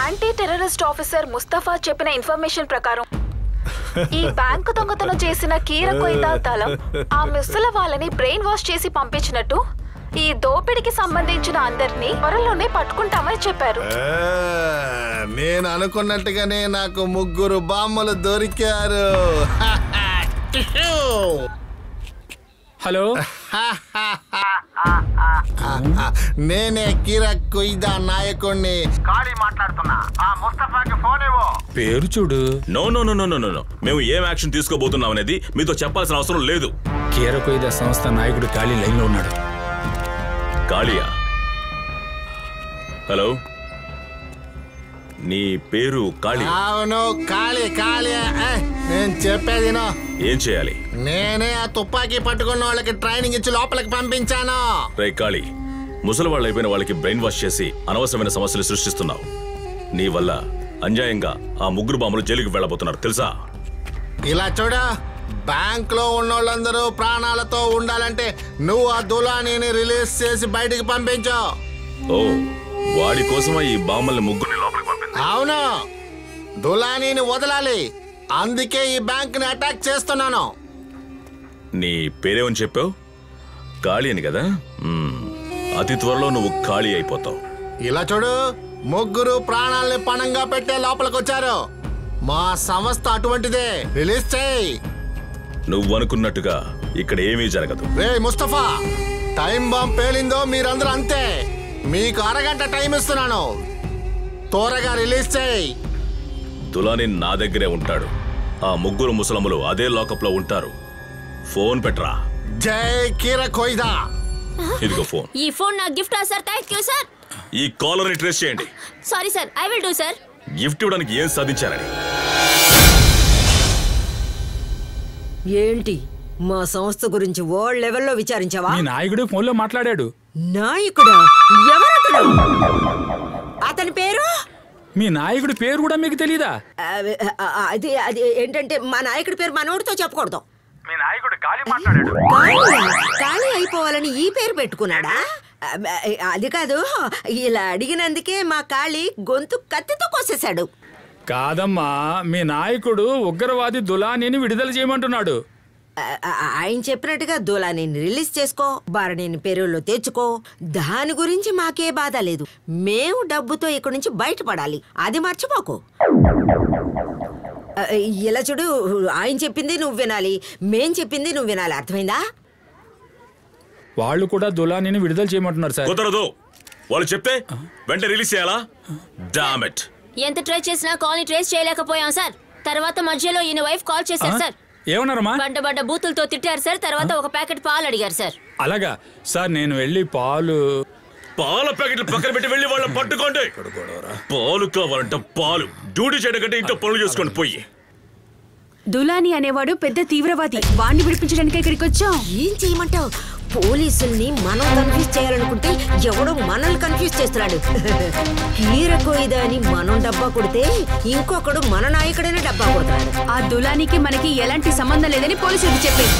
Anti terrorist officer Mustafa చెప్పిన information ప్రకారం ఈ బ్యాంకు దొంగతనం చేసిన కీర కొయిదా దళం ఆ ముసల వాళ్ళని బ్రెయిన్ వాష్ చేసి పంపించినట్టు ఈ దోపిడికి సంబంధించిన అందరినీ త్వరలోనే పట్టుకుంటామని చెప్పారు ఆ, నేను అనుకున్నట్టుగానే నాకు ముగ్గురు బామ్మలు దొరికారు హలో నేనే కిరా కొయిదా నాయకుణ్ణి ఖాళీ మాట్లాడుతున్నా ఆ ముస్తఫాకి ఫోన్ ఇవ్వు పేరు చూడు no no no no no no no మేము ఏం యాక్షన్ తీసుకోబోతున్నాం అనేది మీతో చెప్పాల్సిన అవసరం లేదు కీరకొయిద సంస్థ నాయకుడు ఖాళీ లైన్లో ఉన్నాడు కాళియా హలో నీ పేరు కాళీ అవును కాళీ కాళీ ఏ, నేను చెప్పేది విను. ఏం చేయాలి నేనే ఆ తుపాకీ పట్టుకున్న వాళ్ళకి ట్రైనింగ్ ఇచ్చి లోపలికి పంపించాను రే కాళీ ముసలి వాళ్ళు అయిపోయిన వాళ్ళకి బ్రెయిన్ వాష్ చేసి అనవసరమైన సమస్యలు సృష్టిస్తున్నావు నీ వల్ల అన్యాయంగా ఆ ముగ్గురు బామ్మలు జైలుకి వెళ్ళబోతున్నారు తెలుసా ఇలా చూడు బ్యాంక్ లో ఉన్నోళ్ళందరూ ప్రాణాలతో ఉండాలంటే నువ్వు ఆ దులానీని రిలీజ్ చేసి బయటికి పంపించు ఓ వాడి కోసమా ఈ బామ్మల్ని ముగ్గురిని లోపలికి పంపింది అవును దులానీని వదలాలి అందుకే ఈ బ్యాంక్ ని అటాక్ చేస్తున్నాను నీ పేరేమని చెప్పావు ఖాళీ అని కదా మ్మ్. అతి త్వరలో నువ్వు ఖాళీ అయిపోతావు ఇలా చూడు ముగ్గురు ప్రాణాల్ని పణంగా పెట్టే లోపలికి వచ్చారు మా సంస్థ అటువంటిదే రిలీజ్ చేయి నువ్వు అనుకున్నట్టుగా ఇక్కడ ఏమీ జరగదు రే ముస్తఫా టైం బాంబ్ పేలిందో మీరందరూ అంతే మీకు అరగంట టైం ఇస్తున్నాను త్వరగా రిలీజ్ చేయి తులాని నా దగ్గరే ఉంటాడు ఆ ముగ్గురు ముసలములు అదే లాకప్ లో ఉంటారు ఫోన్ పెట్టరా జై కీర కొయిదా ఇదిగో ఫోన్ ఈ ఫోన్ నా గిఫ్టా సార్ థ్యాంక్ యూ సార్ ఈ కాలర్ ని ట్రేస్ చేయండి sorry sir I will do sir gift ఇవ్వడానికి ఏం సాధించారని ఏంటి మా సంస్థ గురించి వరల్డ్ లెవెల్లో విచారించావా మీ నాయకుడు ఫోన్లో మాట్లాడాడు నాయకుడా ఎవరతడు అతని పేరు మీ నాయకుడి పేరు కూడా మీకు తెలీదా అవి, అ- అ- అది అది ఏంటంటే మా నాయకుడి పేరు మనోడితో చెప్పకూడదు మీ నాయకుడు ఖాళీ మాట్లాడాడు ఖాళీ ఖాళీ అయిపోవాలని ఈ పేరు పెట్టుకున్నాడా అబ్బ, అది కాదు ఇలా అడిగినందుకే మా ఖాళీ గొంతు కత్తితో కోసేశాడు కాదమ్మా మీ నాయకుడు ఉగ్రవాది దులానీని విడుదల చేయమంటున్నాడు ఆ- ఆ- ఆయన చెప్పినట్టుగా దూలాని రిలీజ్ చేసుకో బారణిని పెరువులో తెచ్చుకో దాని గురించి మాకే బాధ లేదు మేము డబ్బుతో ఇక్కడి నుంచి బయటపడాలి అది మర్చిపోకు ఆ, ఇలా చూడు ఆయన చెప్పింది నువ్వు వినాలి మేం చెప్పింది నువ్వు వినాలి అర్థమైందా వాళ్ళు కూడా దులానీని విడుదల చేయమంటున్నారు సార్ కుదరదు వాళ్ళు చెప్తే వెంటనే రిలీజ్ చేయాలా డామెట్ ఎంత ట్రై చేసినా కాల్ ని ట్రేస్ చేయలేకపోయాం సార్ తర్వాత మధ్యలో ఈయన వైఫ్ కాల్ చేశారు సార్ ఏమన్నారమ్మా బండ బండ బూతులతో తిట్టారు సార్ తర్వాత ఒక ప్యాకెట్ పాలు అడిగారు సార్ అలాగా సార్ నేను వెళ్ళి పాలు పాల ప్యాకెట్లు పక్కన పెట్టి వెళ్ళి వాళ్ళని పట్టుకోండి పాలు కావాలంట పాలు డ్యూటీ చేయడం కంటే ఇంట్లో పనులు చేసుకోండి పోయి దులాని అనేవాడు పెద్ద తీవ్రవాది వాణ్ణి విడిపించడానికి ఇక్కడికి వచ్చాం ఏం చేయమంటావు పోలీసుల్ని మనం కన్ఫ్యూజ్ చేయాలనుకుంటే ఎవడో మనల్ని కన్ఫ్యూజ్ చేస్తున్నాడు కీరకోయిదా అని మనం డబ్బా కొడితే ఇంకొకడు మన నాయకుడైన డబ్బా కొడుతున్నాడు ఆ దులానికి మనకి ఎలాంటి సంబంధం లేదని పోలీసులకు చెప్పి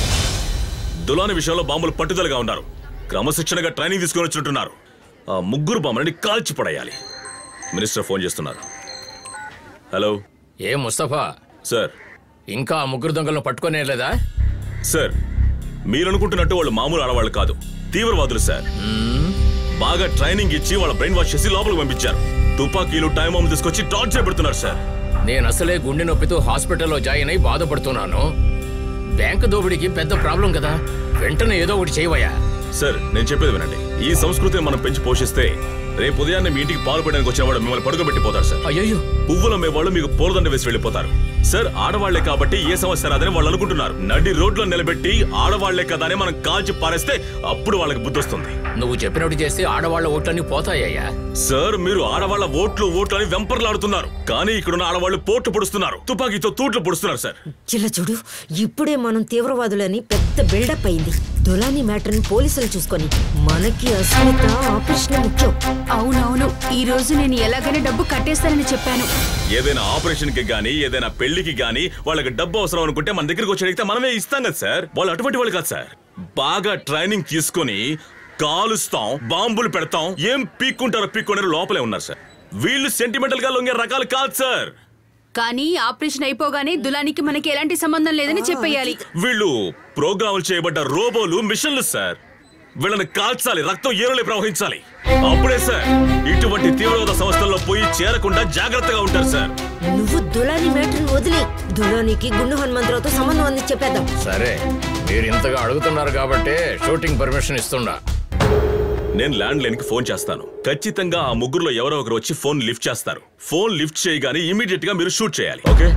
దులాని విషయంలో బాంబులు పట్టుదలగా ఉన్నారు క్రమశిక్షణగా ట్రైనింగ్ తీసుకొని వచ్చినట్టున్నారు ఆ ముగ్గురు బాంబులని కాల్చి పడేయాలి మినిస్టర్ ఫోన్ చేస్తున్నారు హలో ఏ ముస్తఫా సార్ ఇంకా ఆ ముగ్గురు దొంగలను పట్టుకునే లేదా సార్ మీరు అనుకుంటున్నట్టు వాళ్ళు మామూలు ఆడవాళ్ళు కాదు తీవ్రవాదులు సార్ బాగా ట్రైనింగ్ ఇచ్చి వాళ్ళ బ్రెయిన్ వాష్ చేసి లోపలికి పంపించారు తుపాకీలు టైం బాంబు తీసుకొచ్చి టార్చర్ పెడుతున్నారు సార్ నేను అసలే గుండె నొప్పితో హాస్పిటల్లో జాయిన్ అయి బాధపడుతున్నాను బ్యాంకు దోపిడీకి పెద్ద ప్రాబ్లం కదా వెంటనే ఏదో ఒకటి చేయవయ్యా సార్ నేను చెప్పేది వినండి ఈ సంస్కృతిని మనం పెంచి పోషిస్తే రేపు ఉదయాన్నే మీ ఇంటికి పాలు పెట్టడానికి వచ్చిన వాడు మిమ్మల్ని పడుకోబెట్టి పోతారు సార్ అయ్యయ్యో పువ్వుల వాళ్ళు మీకు పూలదండ వేసి వెళ్ళిపోతారు సార్ ఆడవాళ్లే కాబట్టి ఏ సమస్య రాదని వాళ్ళు అనుకుంటున్నారు నడి రోడ్లో నిలబెట్టి ఆడవాళ్లే కదా అని మనం కాల్చి పారేస్తే అప్పుడు వాళ్ళకి బుద్ధి వస్తుంది నువ్వు చెప్పినట్టు చేస్తే ఆడవాళ్ళ ఓట్లన్నీ పోతాయ్యా సార్ మీరు ఆడవాళ్ళ ఓట్లు ఓట్లు అని వెంపర్లాడుతున్నారు కానీ ఇక్కడున్న ఆడవాళ్ళు పోట్లు పొడుస్తున్నారు తుపాకీతో తూట్లు పొడుస్తున్నారు సార్ చిల్ల చూడు ఇప్పుడే మనం తీవ్రవాదులని పెద్ద బిల్డప్ అయింది దులాని మ్యాటర్ని పోలీసులు చూసుకొని మనకి అస్మిత ఆపరేషన్ ముఖ్యం అవునవును ఈ రోజు నేను ఎలాగైనా డబ్బు కట్టేస్తానని చెప్పాను ఏదైనా ఆపరేషన్ కి గానీ ఏదైనా పెళ్లికి గానీ వాళ్ళకి డబ్బు అవసరం అనుకుంటే మన దగ్గరికి వచ్చి అడిగితే మనమే ఇస్తాం కదా సార్ వాళ్ళు అటువంటి వాళ్ళు కాదు సార్ బాగా ట్రైనింగ్ తీసుకొని కాలుస్తాం బాంబులు పెడతాం ఏం పీక్కుంటారో పీక్కుంటారో లోపలే ఉన్నారు సార్ వీళ్ళు సెంటిమెంటల్ గా లొంగే రకాలు కాదు సార్ కానీ ఆపరేషన్ అయిపోగానే దులానికి మనకి ఎలాంటి సంబంధం లేదని చెప్పేయాలి వీళ్ళు ప్రోగ్రాములు చేయబడ్డ రోబోలు మిషన్లు సార్ వీళ్ళని కాల్చాలి రక్తం ఏరులే ప్రవహించాలి అప్పుడే సార్ ఇటువంటి తీవ్రవాద సంస్థల్లో పోయి చేరకుండా జాగ్రత్తగా ఉంటారు సార్ నువ్వు దులాని మ్యాటర్ని వదిలే దులానికి గుండు హనుమంతరావుతో సంబంధం అంది చెప్పేద్దాం సరే మీరు ఇంతగా అడుగుతున్నారు కాబట్టి షూటింగ్ పర్మిషన్ ఇస్తున్నా నేను ల్యాండ్ లైన్ కి ఫోన్ చేస్తాను ఖచ్చితంగా ఆ ముగ్గురులో ఎవరో ఒకరు వచ్చి ఫోన్ లిఫ్ట్ చేస్తారు ఫోన్ లిఫ్ట్ చేయగానే ఇమీడియట్ గా మీరు షూట్ చేయాలి ఓకే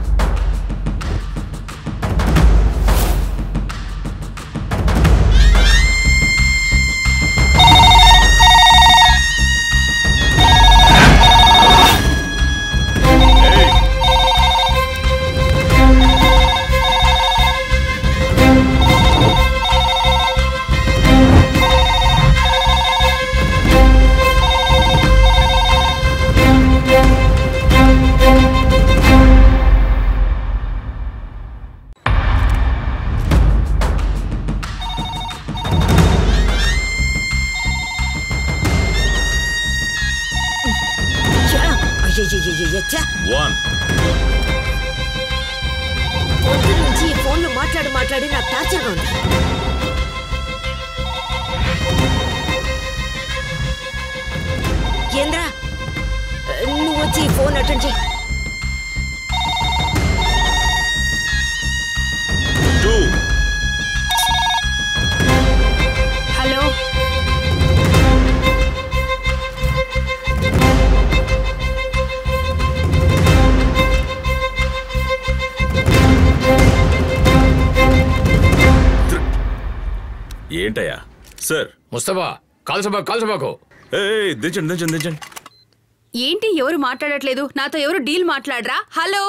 ఏయ్, ఛా! అయ్యయ్యయ్యయ్య, ఛా! వన్ పొద్దు నుంచి ఈ ఫోన్లో మాట్లాడి మాట్లాడి నాకు టార్చర్గా ఉంది ఏంద్రా నువ్వు వచ్చి ఈ ఫోన్ అటెండ్ చేయి టూ హలో ఏంటయ్యా సార్ ముస్తఫా కాల్సబా కాల్సబాకు ఏ దించండి దించండి దించండి ఏంటి ఎవరు మాట్లాడట్లేదు నాతో ఎవరు డీల్ మాట్లాడరా హలో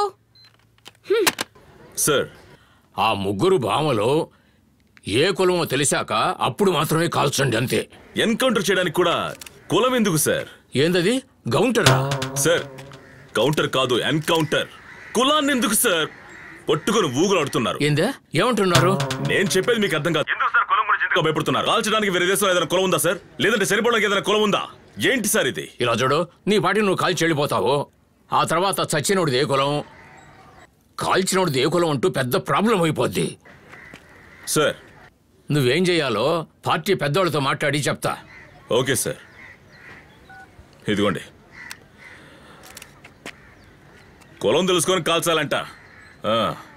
సార్ ఆ ముగ్గురు భామలో ఏ కులమో తెలిసాక అప్పుడు మాత్రమే కాల్చండి అంతే ఎన్కౌంటర్ చేయడానికి కూడా కులం ఎందుకు సార్ ఏందది గౌంటరా సార్ కౌంటర్ కాదు ఎన్కౌంటర్ కులాన్ని ఎందుకు సార్ పట్టుకొని ఊగులాడుతున్నారు ఏందే ఏమంటున్నారు నేను చెప్పేది మీకు అర్థం కాదు ఎందుకు సార్ కులం గురించి ఎందుకు భయపడుతున్నారు కాల్చడానికి వేరే దేశంలో ఏదైనా కులం ఉందా సార్ లేదంటే సరిపోవడానికి ఏదైనా కులం ఉందా ఏంటి సార్ ఇది ఇలా చూడు నీ పాటికి నువ్వు కాల్చి వెళ్ళిపోతావు ఆ తర్వాత చచ్చినోడిది ఏ కులం కాల్చినోడిది ఏ కులం అంటూ పెద్ద ప్రాబ్లం అయిపోద్ది సార్ నువ్వేం చేయాలో పార్టీ పెద్దోళ్ళతో మాట్లాడి చెప్తా ఓకే సార్ ఇదిగోండి కులం తెలుసుకొని కాల్చాలంట ఆ.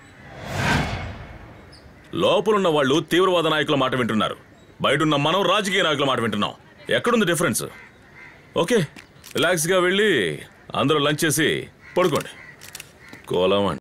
లోపలున్న వాళ్ళు తీవ్రవాద నాయకుల మాట వింటున్నారు బయటున్న మనం రాజకీయ నాయకుల మాట వింటున్నాం ఎక్కడుంది డిఫరెన్స్ ఓకే రిలాక్స్గా వెళ్ళి అందరూ లంచ్ చేసి పడుకోండి కులం అంటే